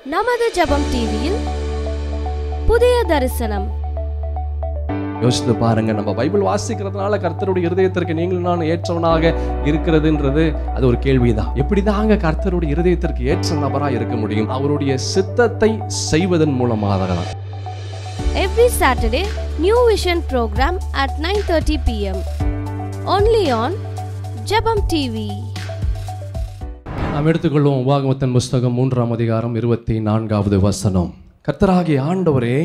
நமது ஜெபம் டிவியில் புதிய தரிசனம் யோசித்து பாருங்க நம்ம பைபிள் வாசிக்கிறதுனால கர்த்தருடைய இருதயத்திற்கு நீங்களும் நான் ஏற்றவனாக இருக்கிறதுன்றது அது ஒரு கேள்விதான் எப்படிதாங்க கர்த்தருடைய இருதயத்திற்கு ஏற்ற நபரா இருக்க முடியும் அவருடைய சித்தத்தை செய்வதன் மூலமாக தான் every Saturday new vision program at 9:30 pm only on ஜெபம் டிவி நாம் எடுத்துக்கொள்வோம் உபாகமத்தின் புஸ்தகம் மூன்றாம் அதிகாரம் இருபத்தி நான்காவது வசனம் கர்த்தராகிய ஆண்டவரே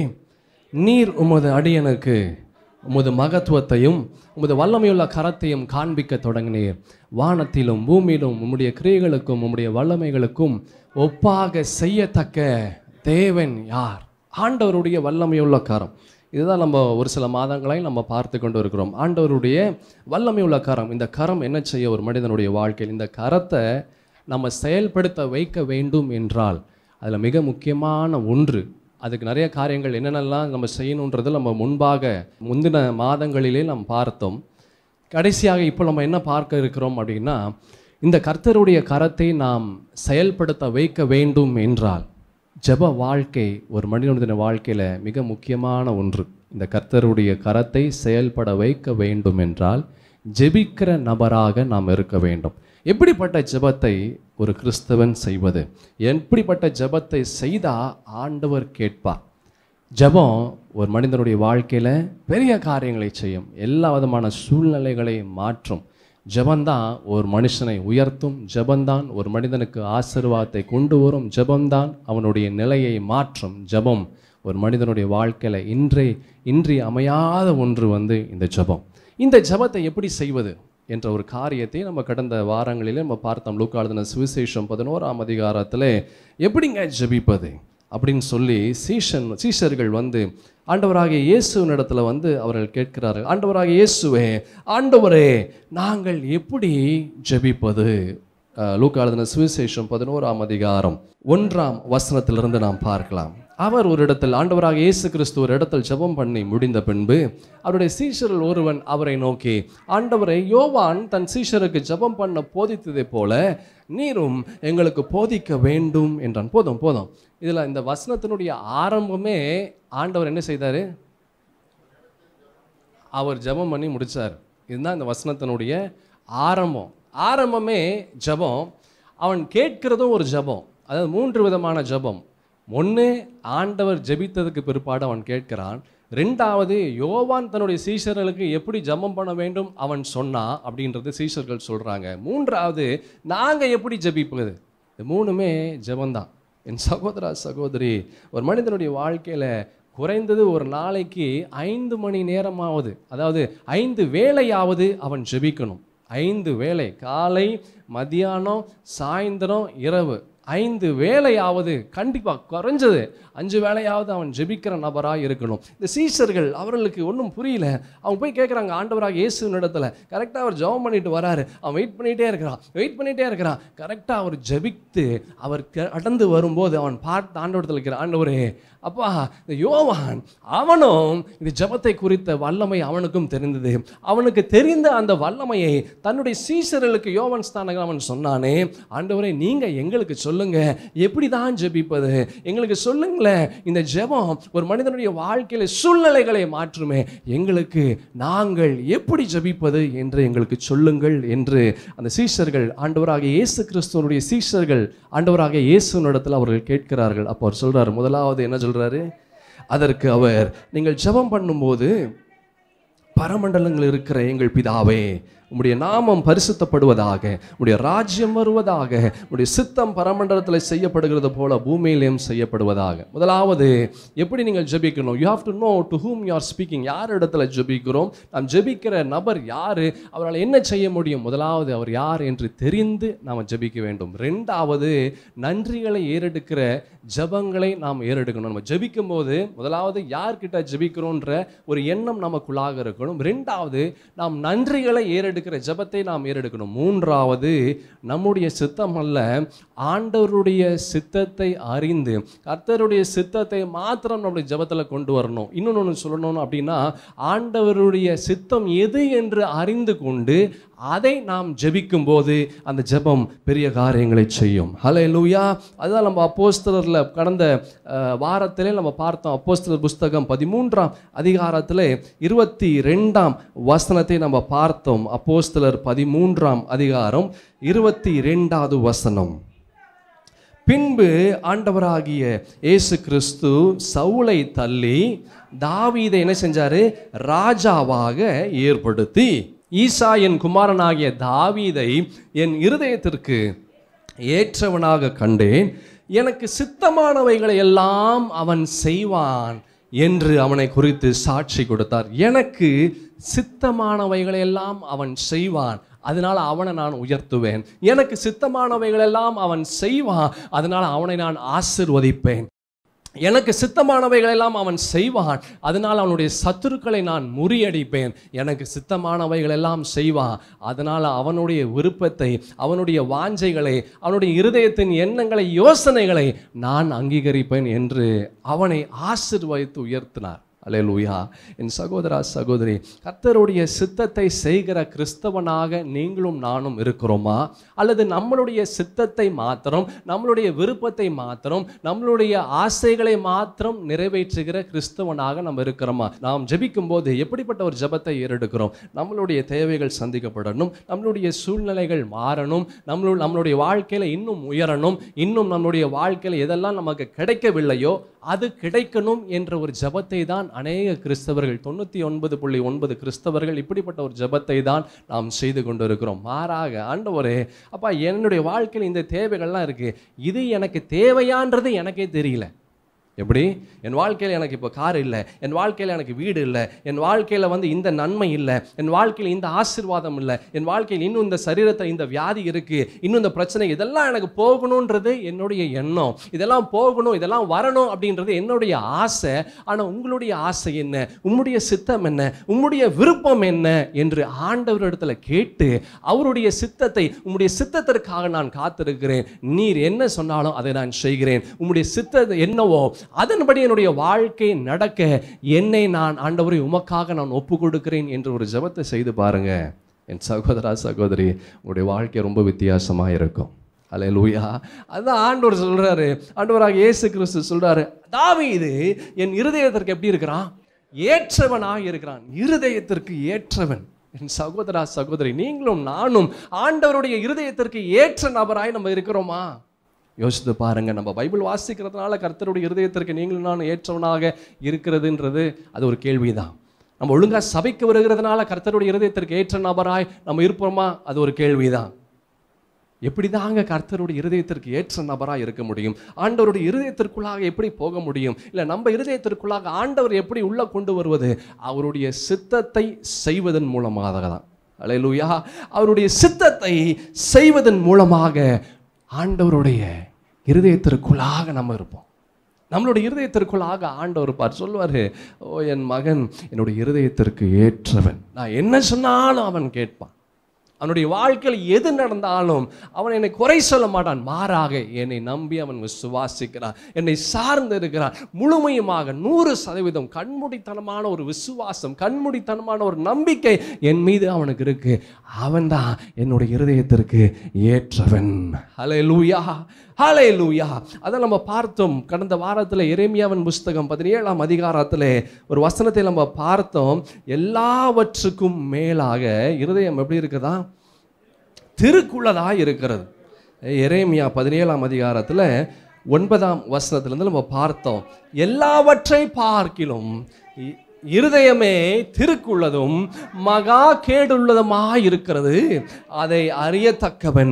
நீர் உமது அடியனுக்கு உமது மகத்துவத்தையும் உமது வல்லமையுள்ள கரத்தையும் காண்பிக்க தொடங்கினீர் வானத்திலும் பூமியிலும் உம்முடைய கிரியைகளுக்கும் உம்முடைய வல்லமைகளுக்கும் ஒப்பாக செய்யத்தக்க தேவன் யார் ஆண்டவருடைய வல்லமையுள்ள கரம் இதுதான் நம்ம ஒரு சில மாதங்களாய் நம்ம பார்த்து கொண்டு இருக்கிறோம் ஆண்டவருடைய வல்லமையுள்ள கரம் இந்த கரம் என்ன செய்ய ஒரு மனிதனுடைய வாழ்க்கையில் இந்த கரத்தை நம்ம செயல்படுத்த வைக்க வேண்டும் என்றால் அதில் மிக முக்கியமான ஒன்று அதுக்கு நிறைய காரியங்கள் என்னென்னலாம் நம்ம செய்யணுன்றது நம்ம முன்பாக முந்தின மாதங்களிலே நாம் பார்த்தோம் கடைசியாக இப்போ நம்ம என்ன பார்க்க இருக்கிறோம் அப்படின்னா இந்த கர்த்தருடைய கரத்தை நாம் செயல்படுத்த வைக்க வேண்டும் என்றால் ஜெப வாழ்க்கை ஒரு மனிதனுடைய வாழ்க்கையில் மிக முக்கியமான ஒன்று இந்த கர்த்தருடைய கரத்தை செயல்பட வைக்க வேண்டும் என்றால் ஜெபிக்கிற நபராக நாம் இருக்க வேண்டும் எப்படிப்பட்ட ஜெபத்தை ஒரு கிறிஸ்தவன் செய்வது எப்படிப்பட்ட ஜெபத்தை செய்தால் ஆண்டவர் கேட்பார் ஜெபம் ஒரு மனிதனுடைய வாழ்க்கையில் பெரிய காரியங்களை செய்யும் எல்லா விதமான சூழ்நிலைகளை மாற்றும் ஜெபந்தான் ஒரு மனுஷனை உயர்த்தும் ஜெபந்தான் ஒரு மனிதனுக்கு ஆசீர்வாதத்தை கொண்டு வரும் ஜெபந்தான் அவனுடைய நிலையை மாற்றும் ஜெபம் ஒரு மனிதனுடைய வாழ்க்கையில் இன்றே இன்றி அமையாத ஒன்று வந்து இந்த ஜெபம் இந்த ஜெபத்தை எப்படி செய்வது என்ற ஒரு காரியத்தை நம்ம கடந்த வாரங்களிலே நம்ம பார்த்தோம் லூக்காளுதின சுவிசேஷம் பதினோராம் அதிகாரத்தில் எப்படிங்க ஜெபிப்பது அப்படின்னு சொல்லி சீஷன் சீஷர்கள் வந்து ஆண்டவராகிய இயேசுவின் இடத்துல வந்து அவர்கள் கேட்கிறார்கள் ஆண்டவராகிய இயேசுவே ஆண்டவரே நாங்கள் எப்படி ஜெபிப்பது அஹ், லூக்கா எழுதின சுவிசேஷம் பதினோராம் அதிகாரம் ஒன்றாம் வசனத்திலிருந்து நாம் பார்க்கலாம் அவர் ஒரு இடத்தில் ஆண்டவராக இயேசு கிறிஸ்து ஒரு இடத்தில் ஜெபம் பண்ணி முடிந்த பின்பு அவருடைய சீஷரில் ஒருவன் அவரை நோக்கி ஆண்டவரை யோவான் தன் சீஷருக்கு ஜெபம் பண்ண போதித்ததைப் போல நீரும் எங்களுக்கு போதிக்க வேண்டும் என்றான் போதும் போதும் இதில் இந்த வசனத்தினுடைய ஆரம்பமே ஆண்டவர் என்ன செய்தார் அவர் ஜெபம் பண்ணி முடிச்சார் இதுதான் இந்த வசனத்தினுடைய ஆரம்பம் ஆரம்பமே ஜெபம் அவன் கேட்கிறதும் ஒரு ஜெபம் அதாவது மூன்று விதமான ஜெபம் ஒன்று ஆண்டவர் ஜெபித்ததுக்கு பிற்பாடு அவன் கேட்கிறான் ரெண்டாவது யோவான் தன்னுடைய சீஷர்களுக்கு எப்படி ஜெபம் பண்ண வேண்டும் அவன் சொன்னான் அப்படின்றது சீஷர்கள் சொல்கிறாங்க மூன்றாவது நாங்கள் எப்படி ஜெபிப்பது இது மூணுமே ஜெபம்தான் என் சகோதரா சகோதரி ஒரு மனிதனுடைய வாழ்க்கையில் குறைந்தது ஒரு நாளைக்கு ஐந்து மணி நேரமாவது அதாவது ஐந்து வேளையாவது அவன் ஜெபிக்கணும் ஐந்து வேளை காலை மதியானம் சாயந்தரம் இரவு ஐந்து வேளையாவது கண்டிப்பாக குறைஞ்சது அஞ்சு வேளையாவது அவன் ஜெபிக்கிற நபராக இருக்கணும் இந்த சீஷர்கள் அவர்களுக்கு ஒன்றும் புரியல அவங்க போய் கேட்குறாங்க ஆண்டவராக இயேசுவின் இடத்துல கரெக்டாக அவர் ஜெபம் பண்ணிட்டு வராரு அவன் வெயிட் பண்ணிகிட்டே இருக்கிறான் வெயிட் பண்ணிகிட்டே இருக்கிறான் கரெக்டாக அவர் ஜெபித்து அவர் கடந்து வரும்போது அவன் பார்த்து ஆண்டவரத்தில் இருக்கிற ஆண்டவரே அப்பா இந்த யோவான் அவனும் இந்த ஜெபத்தை குறித்த வல்லமை அவனுக்கும் தெரிந்தது அவனுக்கு தெரிந்த அந்த வல்லமையை தன்னுடைய சீசர்களுக்கு யோவான் ஸ்தானங்கள் அவன் சொன்னானே ஆண்டவரே நீங்க எங்களுக்கு சொல்லுங்க எப்படி தான் ஜெபிப்பது எங்களுக்கு சொல்லுங்களேன் இந்த ஜெபம் ஒரு மனிதனுடைய வாழ்க்கையில சூழ்நிலைகளை மாற்றுமே எங்களுக்கு நாங்கள் எப்படி ஜெபிப்பது என்று எங்களுக்கு சொல்லுங்கள் என்று அந்த சீஷர்கள் ஆண்டவராக இயேசு கிறிஸ்துவனுடைய சீஷர்கள் ஆண்டவராக இயேசுனிடத்தில் அவர்கள் கேட்கிறார்கள் அப்போ அவர் சொல்றாரு முதலாவது என்ன சொல்றாரு அதற்கு அவர் நீங்கள் ஜெபம் பண்ணும்போது பரமண்டலங்கள் இருக்கிற எங்கள் பிதாவே உம்முடைய நாமம் பரிசுத்தப்படுவதாக உம்முடைய ராஜ்யம் வருவதாக உம்முடைய சித்தம் பரமண்டலத்தில் செய்யப்படுகிறது போல பூமியிலும் செய்யப்படுவதாக முதலாவது எப்படி நீங்கள் ஜெபிக்கணும் you have to know to whom you are speaking யார் இடத்துல ஜெபிக்கிறோம் நாம் ஜெபிக்கிற நபர் யார் அவரால் என்ன செய்ய முடியும் முதலாவது அவர் யார் என்று தெரிந்து நாம் ஜெபிக்க வேண்டும் ரெண்டாவது நன்றிகளை ஏறெடுக்கிற ஜெபங்களை நாம் ஏறெடுக்கணும் நம்ம ஜெபிக்கும் போது முதலாவது யார்கிட்ட ஜெபிக்கிறோன்ற ஒரு எண்ணம் நமக்குள்ளாக இருக்கணும் ரெண்டாவது நாம் நன்றிகளை ஏறெடுக்கிற ஜெபத்தை நாம் ஏறெடுக்கணும் மூன்றாவது நம்முடைய சித்தம் அல்ல ஆண்டவருடைய சித்தத்தை அறிந்து கர்த்தருடைய சித்தத்தை மாத்திரம் நம்முடைய ஜெபத்தில் கொண்டு வரணும் இன்னொன்று சொல்லணும் அப்படின்னா ஆண்டவருடைய சித்தம் எது என்று அறிந்து கொண்டு அதை நாம் ஜெபிக்கும் போது அந்த ஜெபம் பெரிய காரியங்களை செய்யும் ஹலே லூயா அதுதான் நம்ம அப்போஸ்தலரில் கடந்த அஹ், வாரத்திலே நம்ம பார்த்தோம் அப்போஸ்தலர் புஸ்தகம் பதிமூன்றாம் அதிகாரத்திலே இருபத்தி ரெண்டாம் வசனத்தை நம்ம பார்த்தோம் அப்போஸ்தலர் பதிமூன்றாம் அதிகாரம் இருபத்தி ரெண்டாவது வசனம் பின்பு ஆண்டவராகிய இயேசு கிறிஸ்து சவுலை தள்ளி தாவீதை என்ன செஞ்சாரு ராஜாவாக ஏற்படுத்தி ஈசா என் குமாரனாகிய தாவீதை என் இருதயத்திற்கு ஏற்றவனாக கண்டேன் எனக்கு சித்தமானவைகளை எல்லாம் அவன் செய்வான் என்று அவனை குறித்து சாட்சி கொடுத்தார் எனக்கு சித்தமானவைகளை எல்லாம் அவன் செய்வான் அதனால அவனை நான் உயர்த்துவேன் எனக்கு சித்தமானவைகள் எல்லாம் அவன் செய்வான் அதனால அவனை நான் ஆசிர்வதிப்பேன் எனக்கு சித்தமானவைகள் எல்லாம் அவன் செய்வான் அதனால் அவனுடைய சத்துருக்களை நான் முறியடிப்பேன் எனக்கு சித்தமானவைகள் எல்லாம் செய்வான் அதனால் அவனுடைய விருப்பத்தை அவனுடைய வாஞ்சைகளை அவனுடைய இருதயத்தின் எண்ணங்களை யோசனைகளை நான் அங்கீகரிப்பேன் என்று அவனை ஆசிர்வதித்து உயர்த்தினார் அல்லேலூயா என் சகோதரா சகோதரி கர்த்தருடைய சித்தத்தை செய்கிற கிறிஸ்தவனாக நீங்களும் நானும் இருக்கிறோமா அல்லது நம்மளுடைய சித்தத்தை மாத்திரம் நம்மளுடைய விருப்பத்தை மாத்திரம் நம்மளுடைய ஆசைகளை மாத்திரம் நிறைவேற்றுகிற கிறிஸ்தவனாக நம்ம இருக்கிறோமா நாம் ஜெபிக்கும் போது எப்படிப்பட்ட ஒரு ஜெபத்தை ஏறெடுக்கிறோம் நம்மளுடைய தேவைகள் சந்திக்கப்படணும் நம்மளுடைய சூழ்நிலைகள் மாறணும் நம்மளு நம்மளுடைய வாழ்க்கையில இன்னும் உயரணும் இன்னும் நம்மளுடைய வாழ்க்கையில எதெல்லாம் நமக்கு கிடைக்கவில்லையோ அது கிடைக்கணும் என்ற ஒரு ஜெபத்தை தான் அநேக கிறிஸ்தவர்கள் தொண்ணூற்றி ஒன்பது புள்ளி ஒன்பது கிறிஸ்தவர்கள் இப்படிப்பட்ட ஒரு ஜெபத்தை தான் நாம் செய்து கொண்டு இருக்கிறோம் மாறாக ஆண்டவரே அப்பா என்னுடைய வாழ்க்கையில் இந்த தேவைகள்லாம் இருக்கு இது எனக்கு தேவையான்றது எனக்கே தெரியல எப்படி என் வாழ்க்கையில் எனக்கு இப்போ கார் இல்லை என் வாழ்க்கையில் எனக்கு வீடு இல்லை என் வாழ்க்கையில் வந்து இந்த நன்மை இல்லை என் வாழ்க்கையில் இந்த ஆசீர்வாதம் இல்லை என் வாழ்க்கையில் இன்னும் இந்த சரீரத்தில் இந்த வியாதி இருக்குது இன்னும் இந்த பிரச்சனை இதெல்லாம் எனக்கு போகணுன்றது என்னுடைய எண்ணம் இதெல்லாம் போகணும் இதெல்லாம் வரணும் அப்படின்றது என்னுடைய ஆசை ஆனால் உங்களுடைய ஆசை என்ன உம்முடைய சித்தம் என்ன உம்முடைய விருப்பம் என்ன என்று ஆண்டவரிடத்துல கேட்டு அவருடைய சித்தத்தை உம்முடைய சித்தத்திற்காக நான் காத்திருக்கிறேன் நீர் என்ன சொன்னாலும் அதை நான் செய்கிறேன் உம்முடைய சித்தம் என்னவோ அதன்படி என்னுடைய வாழ்க்கை நடக்க என்னை நான் ஆண்டவரை உமக்காக நான் ஒப்பு கொடுக்கிறேன் என்று ஒரு ஜெபத்தை செய்து பாருங்க என் சகோதரா சகோதரி உங்களுடைய வாழ்க்கை ரொம்ப வித்தியாசமாக இருக்கும் அல்ல லூயா அதான் ஆண்டவர் சொல்றாரு ஆண்டவராக இயேசு கிறிஸ்து சொல்றாரு தாவீது என் இருதயத்திற்கு எப்படி இருக்கிறான் ஏற்றவனாக இருக்கிறான் இருதயத்திற்கு ஏற்றவன் என் சகோதரா சகோதரி நீங்களும் நானும் ஆண்டவருடைய இருதயத்திற்கு ஏற்ற நபராய் நம்ம இருக்கிறோமா யோசித்து பாருங்க நம்ம பைபிள் வாசிக்கிறதுனால கர்த்தருடைய இருதயத்திற்கு நீங்களும் நான் ஏற்றவனாக இருக்கிறதுன்றது அது ஒரு கேள்விதான் நம்ம ஒழுங்கா சபைக்கு வருகிறதுனால கர்த்தருடைய இருதயத்திற்கு ஏற்ற நபராய் நம்ம இருப்போமா அது ஒரு கேள்விதான் எப்படிதாங்க கர்த்தருடைய இருதயத்திற்கு ஏற்ற நபராக இருக்க முடியும் ஆண்டவருடைய இருதயத்திற்குள்ளாக எப்படி போக முடியும் இல்லை நம்ம இருதயத்திற்குள்ளாக ஆண்டவர் எப்படி உள்ள கொண்டு வருவது அவருடைய சித்தத்தை செய்வதன் மூலமாக தான் அலையலூயா அவருடைய சித்தத்தை செய்வதன் மூலமாக ஆண்டவருடைய இருதயத்திற்குள்ளாக நம்ம இருப்போம் நம்மளுடைய இருதயத்திற்குள்ளாக ஆண்டவர் பார் சொல்லுவார் ஓ என் மகன் என்னுடைய இருதயத்திற்கு ஏற்றவன் நான் என்ன சொன்னாலும் அவன் கேட்பான் அவனுடைய வாழ்க்கையில் எது நடந்தாலும் அவன் என்னை குறை சொல்ல மாட்டான் மாறாக என்னை நம்பி அவன் விசுவாசிக்கிறான் என்னை சார்ந்து இருக்கிறான் முழுமையுமாக நூறு சதவீதம் கண்மூடித்தனமான ஒரு விசுவாசம் கண்மூடித்தனமான ஒரு நம்பிக்கை என் மீது அவனுக்கு இருக்கு அவன்தான் என்னுடைய இருதயத்திற்கு ஏற்றவன் ஹலே லூயா ஹலே லூயா அதை நம்ம பார்த்தோம் கடந்த வாரத்தில் எரேமியாவின் புஸ்தகம் பதினேழாம் அதிகாரத்தில் ஒரு வசனத்தை நம்ம பார்த்தோம் எல்லாவற்றுக்கும் மேலாக இருதயம் எப்படி இருக்குதா திருக்குள்ளதா இருக்கிறது எரேமியா பதினேழாம் அதிகாரத்தில் ஒன்பதாம் வசனத்திலிருந்து நம்ம பார்த்தோம் எல்லாவற்றை பார்க்கிலும் இ- இருதயமே திருக்குள்ளதும் மகா கேடுள்ளதுமாய் இருக்கிறது அதை அறியத்தக்கவன்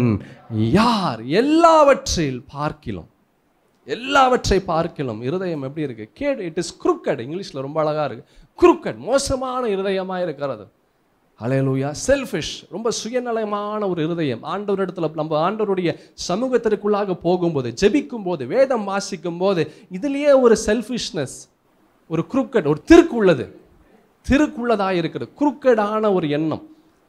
யார் எல்லாவற்றில் பார்க்கிலும் எல்லாவற்றை பார்க்கிலும் இருதயம் எப்படி இருக்கு கேடு இட் இஸ் குருக்கட் இங்கிலீஷ்ல ரொம்ப அழகா இருக்கு குருக்கட் மோசமான இருதயமா இருக்கிறது அலையலூயா செல்ஃபிஷ் ரொம்ப சுயநலமான ஒரு இருதயம் ஆண்டவரிடத்துல நம்ம ஆண்டவருடைய சமூகத்திற்குள்ளாக போகும்போது ஜெபிக்கும் போது வேதம் வாசிக்கும் போது இதுலயே ஒரு செல்ஃபிஷ்னஸ் ஒரு குருக்கட் ஒரு திருக்குள்ளது திருக்குள்ளதா இருக்குது குருக்கடான ஒரு எண்ணம்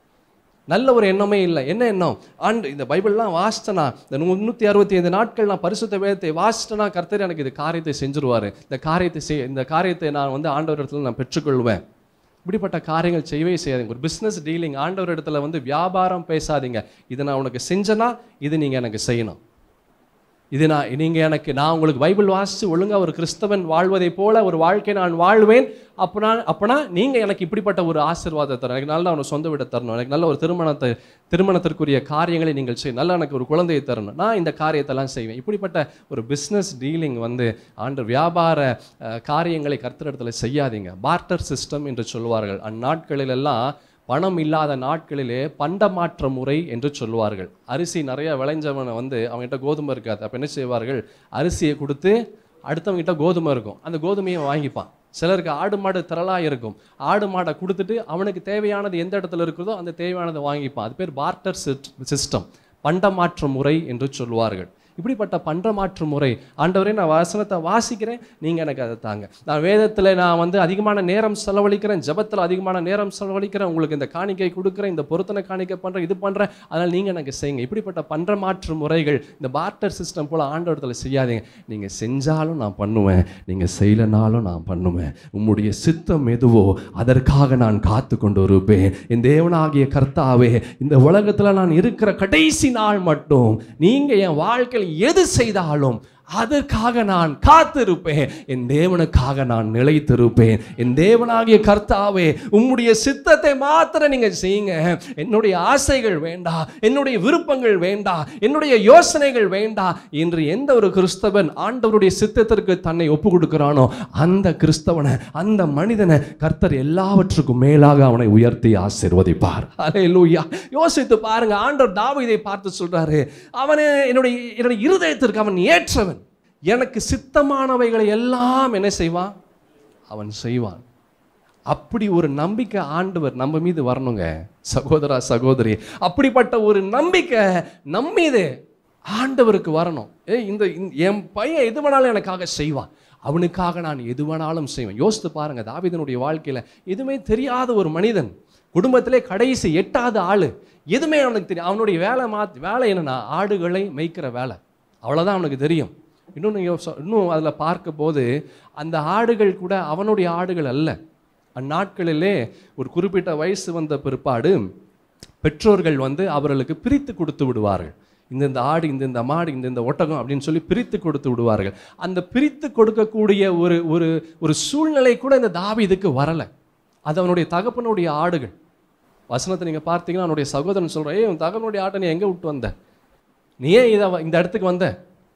நல்ல ஒரு எண்ணமே இல்லை என்ன எண்ணம் ஆண்டு இந்த பைபிள்லாம் வாசிட்டனா இந்த முந்நூற்றி அறுபத்தி ஐந்து நாட்கள் நான் பரிசுத்த வேதத்தை வாசிட்டனா கர்த்தர் எனக்கு இது காரியத்தை செஞ்சுருவாரு இந்த காரியத்தை செய் இந்த காரியத்தை நான் வந்து ஆண்டவர் இடத்துல நான் பெற்றுக்கொள்வேன் இப்படிப்பட்ட காரியங்கள் செய்யவே செய்யாதீங்க ஒரு பிஸ்னஸ் டீலிங் ஆண்டவர் இடத்துல வந்து வியாபாரம் பேசாதீங்க இதை நான் உனக்கு செஞ்சேன்னா இது நீங்கள் எனக்கு செய்யணும் இது நான் நீங்கள் எனக்கு நான் உங்களுக்கு பைபிள் வாசித்து ஒழுங்கா ஒரு கிறிஸ்தவன் வாழ்வதை போல ஒரு வாழ்க்கை நான் வாழ்வேன் அப்பனா அப்பனா நீங்கள் எனக்கு இப்படிப்பட்ட ஒரு ஆசீர்வாதத்தை தரணும் எனக்கு நல்ல ஒரு சொந்த வீடை தரணும் எனக்கு நல்ல ஒரு திருமணத்தை திருமணத்திற்குரிய காரியங்களை நீங்கள் செய்ய நல்ல எனக்கு ஒரு குழந்தையை தரணும் நான் இந்த காரியத்தெல்லாம் செய்வேன் இப்படிப்பட்ட ஒரு பிஸ்னஸ் டீலிங் வந்து ஆண்டு வியாபார அஹ், காரியங்களை கர்த்தரிடத்துல செய்யாதீங்க பார்ட்டர் சிஸ்டம் என்று சொல்வார்கள் அந்நாட்களிலெல்லாம் பணம் இல்லாத நாட்களிலே பண்டமாற்ற முறை என்று சொல்வார்கள் அரிசி நிறைய விளைஞ்சவனை வந்து அவங்ககிட்ட கோதுமை இருக்காது அப்போ என்ன செய்வார்கள் அரிசியை கொடுத்து அடுத்தவங்ககிட்ட கோதுமை இருக்கும் அந்த கோதுமையை வாங்கிப்பான் சிலருக்கு ஆடு மாடு திரளாக இருக்கும் ஆடு மாடை கொடுத்துட்டு அவனுக்கு தேவையானது எந்த இடத்துல இருக்குதோ அந்த தேவையானதை வாங்கிப்பான் அது பேர் பார்ட்டர் சிஸ்டம் பண்டமாற்று முறை என்று சொல்வார்கள் இப்படிப்பட்ட பண்டமாற்று முறை ஆண்டவரே நான் வசனத்தை வாசிக்கிறேன் நீங்கள் எனக்கு அதை தாங்க நான் வேதத்தில் நான் வந்து அதிகமான நேரம் செலவழிக்கிறேன் ஜெபத்தில் அதிகமான நேரம் செலவழிக்கிறேன் உங்களுக்கு இந்த காணிக்கை கொடுக்குறேன் இந்த பொருத்தனை காணிக்கை பண்ணுறேன் இது பண்ணுறேன் அதனால் நீங்கள் எனக்கு செய்யுங்க இப்படிப்பட்ட பண்டமாற்று முறைகள் இந்த பார்ட்டர் சிஸ்டம் போல் ஆண்டவரத்தில் செய்யாதீங்க நீங்கள் செஞ்சாலும் நான் பண்ணுவேன் நீங்கள் செய்யலைனாலும் நான் பண்ணுவேன் உம்முடைய சித்தம் எதுவோ அதற்காக நான் காத்து கொண்டு இருப்பேன் என் தேவனாகிய கர்த்தாவே இந்த உலகத்தில் நான் இருக்கிற கடைசி நாள் மட்டும் நீங்கள் என் வாழ்க்கையில் எது செய்தாலும் அதற்காக நான் காத்திருப்பேன் என் தேவனுக்காக நான் நிலைத்திருப்பேன் என் தேவனாகிய கர்த்தாவே உம்முடைய சித்தத்தை மாத்திரம் நீங்க செய்யுங்க என்னுடைய ஆசைகள் வேண்டாம் என்னுடைய விருப்பங்கள் வேண்டாம் என்னுடைய யோசனைகள் வேண்டாம் என்று எந்த ஒரு கிறிஸ்தவன் ஆண்டவருடைய சித்தத்திற்கு தன்னை ஒப்பு கொடுக்கிறானோ அந்த கிறிஸ்தவனை அந்த மனிதனை கர்த்தர் எல்லாவற்றுக்கும் மேலாக அவனை உயர்த்தி ஆசீர்வதிப்பார் அல்லேலூயா யோசித்து பாருங்க ஆண்டவர் தாவீதை பார்த்து சொல்றாரு அவனே என்னுடைய என்னுடைய இருதயத்திற்கு அவன் ஏற்றவன் எனக்கு சித்தமானவைகளை எல்லாம் என்ன செய்வான் அவன் செய்வான் அப்படி ஒரு நம்பிக்கை ஆண்டவர் நம்ம மீது வரணுங்க சகோதரா சகோதரி அப்படிப்பட்ட ஒரு நம்பிக்கை நம்ம மீது ஆண்டவருக்கு வரணும் ஏய் இந்த இந்த- என் பையன் எது வேணாலும் எனக்காக செய்வான் அவனுக்காக நான் எது வேணாலும் செய்வேன் யோசித்து பாருங்க தாவீதனுடைய வாழ்க்கையில எதுவுமே தெரியாத ஒரு மனிதன் குடும்பத்திலே கடைசி எட்டாவது ஆளு எதுவுமே அவனுக்கு தெரியும் அவனுடைய வேலை மாத் வேலை என்னன்னா ஆடுகளை மேய்க்கிற வேலை அவ்வளோதான் அவனுக்கு தெரியும் இன்னும் நீங்கள் இன்னும் அதில் பார்க்கும்போது அந்த ஆடுகள் கூட அவனுடைய ஆடுகள் அல்ல அந்நாட்களிலே ஒரு குறிப்பிட்ட வயசு வந்த பிற்பாடு பெற்றோர்கள் வந்து அவர்களுக்கு பிரித்து கொடுத்து விடுவார்கள் இந்தந்த ஆடு இந்தந்த மாடு இந்தந்த ஒட்டகம் அப்படின்னு சொல்லி பிரித்து கொடுத்து விடுவார்கள் அந்த பிரித்து கொடுக்கக்கூடிய ஒரு ஒரு ஒரு சூழ்நிலை கூட இந்த தாவீதுக்கு வரலை அது அவனுடைய தகப்பனுடைய ஆடுகள் வசனத்தை நீங்கள் பார்த்தீங்கன்னா அவனுடைய சகோதரன் சொல்கிறேன் ஏய் உன் தகப்பனுடைய ஆட்டை நீ எங்கே விட்டு வந்த நீ ஏன் இதை இந்த இடத்துக்கு வந்த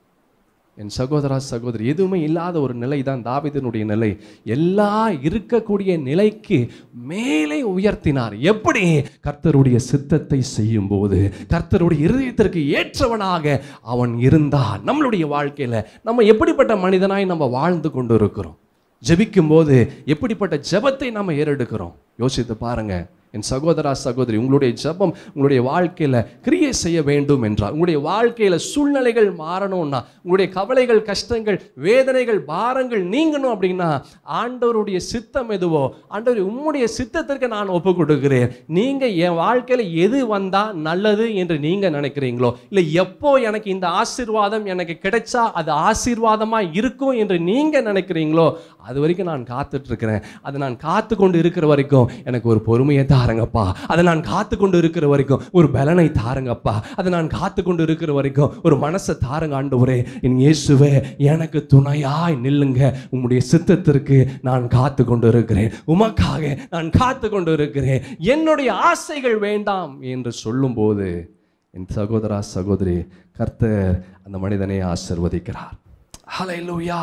என் சகோதரா சகோதரி எதுவுமே இல்லாத ஒரு நிலை தான் தாவீதினுடைய நிலை எல்லா இருக்கக்கூடிய நிலைக்கு மேலே உயர்த்தினார் எப்படி கர்த்தருடைய சித்தத்தை செய்யும் போது கர்த்தருடைய இருதயத்திற்கு ஏற்றவனாக அவன் இருந்தான் நம்மளுடைய வாழ்க்கையில நம்ம எப்படிப்பட்ட மனிதனாய் நம்ம வாழ்ந்து கொண்டு இருக்கிறோம் ஜெபிக்கும் போது எப்படிப்பட்ட ஜெபத்தை நம்ம ஏறெடுக்கிறோம் யோசித்து பாருங்க என் சகோதரா சகோதரி உங்களுடைய ஜெபம் உங்களுடைய வாழ்க்கையில கிரியை செய்ய வேண்டும் என்றால் உங்களுடைய வாழ்க்கையில சூழ்நிலைகள் மாறணும்னா உங்களுடைய கவலைகள் கஷ்டங்கள் வேதனைகள் பாரங்கள் நீங்கணும் அப்படின்னா ஆண்டவருடைய சித்தம் எதுவோ ஆண்டவர் உம்முடைய சித்தத்திற்கு நான் ஒப்பு கொடுக்கிறேன் நீங்க என் வாழ்க்கையில எது வந்தா நல்லது என்று நீங்க நினைக்கிறீங்களோ இல்லை எப்போ எனக்கு இந்த ஆசீர்வாதம் எனக்கு கிடைச்சா அது ஆசீர்வாதமா இருக்கும் என்று நீங்க நினைக்கிறீங்களோ அது வரைக்கும் நான் காத்துட்டு இருக்கிறேன் அதை நான் காத்து கொண்டு இருக்கிற வரைக்கும் எனக்கு ஒரு பொறுமையை தாருங்கப்பா அதை நான் காத்து கொண்டு இருக்கிற வரைக்கும் ஒரு பலனை தாருங்கப்பா அதை நான் காத்து கொண்டு இருக்கிற வரைக்கும் ஒரு மனசை தாருங்க ஆண்டவரே என் இயேசுவே எனக்கு துணையாய் நில்லுங்க உம்முடைய சித்தத்திற்கு நான் காத்து கொண்டு இருக்கிறேன் உமக்காக நான் காத்து கொண்டு இருக்கிறேன் என்னுடைய ஆசைகள் வேண்டாம் என்று சொல்லும்போது என் சகோதரா சகோதரி கர்த்தர் அந்த மனிதனை ஆசிர்வதிக்கிறார் ஹalleluya